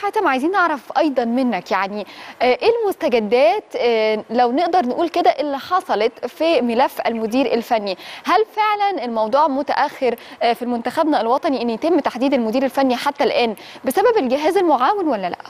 حاتم عايزين نعرف ايضا منك يعني آه، ايه المستجدات آه، لو نقدر نقول كده اللي حصلت في ملف المدير الفني هل فعلا الموضوع متاخر آه، في منتخبنا الوطني ان يتم تحديد المدير الفني حتى الان بسبب الجهاز المعاون ولا لا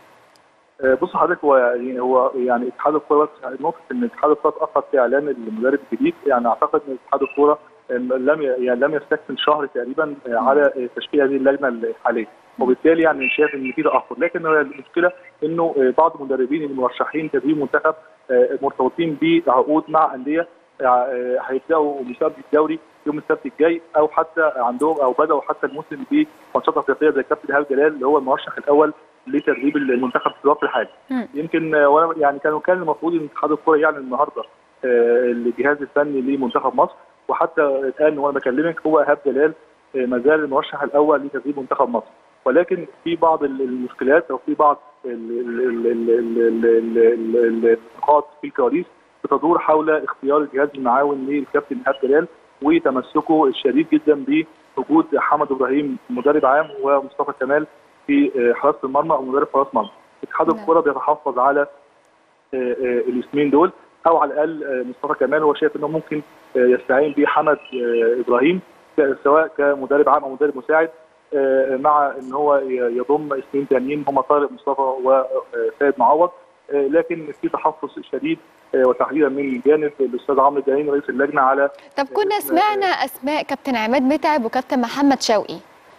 آه، بص حضرتك هو يعني هو يعني اتحاد الكوره بس نقطه ان اتحاد الكوره اتاخر في اعلان المدرب الجديد يعني اعتقد ان اتحاد الكوره آه، لم ي- يعني لم يستكمل شهر تقريبا آه، على آه، تشكيل هذه اللجنه الحاليه وبالتالي يعني شايف ان في تاخر لكن هو المشكله انه آه، بعض المدربين المرشحين تدريب منتخب آه، مرتبطين بعقود مع انديه آه، هيبداوا مسابقه الدوري يوم السبت الجاي او حتى عندهم او بداوا حتى الموسم بماتشات افريقيه زي كابتن ايهاب جلال اللي هو المرشح الاول لتدريب المنتخب في الوقت الحالي. مم. يمكن آه، وانا يعني كانوا كان المفروض ان اتحاد الكوره يعلن النهارده آه، الجهاز الفني لمنتخب مصر وحتى الان وانا بكلمك هو ايهاب جلال آه، ما زال المرشح الاول لتدريب منتخب مصر ولكن في بعض ال- المشكلات او في بعض ال- ال- ال- ال- ال- ال- ال- ال- النقاط في الكواليس بتدور حول اختيار الجهاز المعاون للكابتن ايهاب جلال وتمسكه الشديد جدا بوجود حمد ابراهيم مدرب عام ومصطفى كمال في آه، حراسه المرمى او مدرب حراس مرمى. اتحاد نعم. الكره بيتحفظ على آه، آه، الاسمين دول او على الاقل آه، مصطفى كمال هو شايف انه ممكن آه، يستعين بحمد آه، ابراهيم ك- سواء كمدرب عام او مدرب مساعد آه، مع ان هو ي- يضم اسمين ثانيين هم طارق مصطفى وسيد معوض آه، لكن في تحفظ شديد آه، وتحديدا من جانب الاستاذ عمرو الدهين رئيس اللجنه على طب كنا سمعنا اسماء كابتن عماد متعب وكابتن محمد شوقي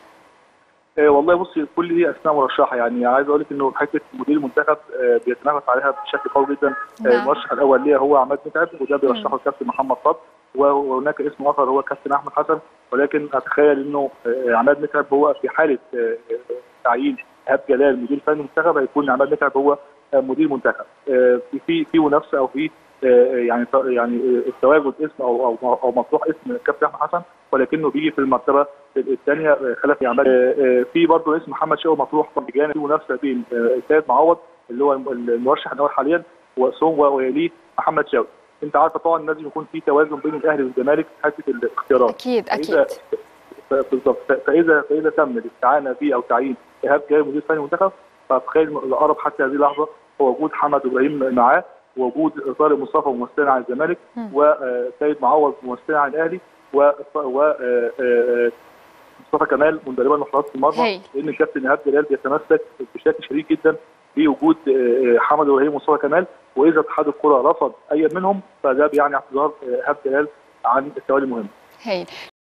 آه، والله بصي كل دي اسماء مرشحه يعني عايز اقول لك انه حته مدير المنتخب آه، بيتنافس عليها بشكل قوي جدا آه، نعم. المرشح الاول ليها هو عماد متعب وده بيرشحه الكابتن محمد فضل وهناك اسم اخر هو الكابتن احمد حسن ولكن اتخيل انه آه، عماد متعب هو في حاله آه، آه، تعيين ايهاب جلال مدير فني منتخب هيكون عماد متعب هو آه، مدير منتخب آه، في في في منافسه او في آه، يعني يعني آه، التواجد اسم او او او مطروح اسم الكابتن احمد حسن ولكنه بيجي في المرتبه الثانيه خلف عماد آه، آه، في برضه اسم محمد شوقي مطروح بجانب في منافسه بين آه، سيد معوض اللي هو المرشح الاول حاليا وثم ويليه محمد شوقي انت عارفه طبعا لازم يكون في توازن بين الاهلي والزمالك في حته الاختيارات اكيد فإذا- اكيد ف- بالظبط ف- فاذا فاذا تم الاستعانه به او تعيين ايهاب جاي مدير فني منتخب فاتخيل الاقرب حتى هذه اللحظه هو وجود حمد ابراهيم معاه ووجود طارق مصطفى ممثلا عن الزمالك مم. وسيد معوض ممثلا عن الاهلي و و- آه، آه، مصطفى كمال مدربا لحراسه المرمى هايل. لان الكابتن ايهاب جلال بيتمسك بشكل شديد جدا بوجود آه، حمد ابراهيم ومصطفى كمال واذا اتحاد الكره رفض اي منهم فده بيعني اعتذار آه، ايهاب جلال عن التوالي المهم هايل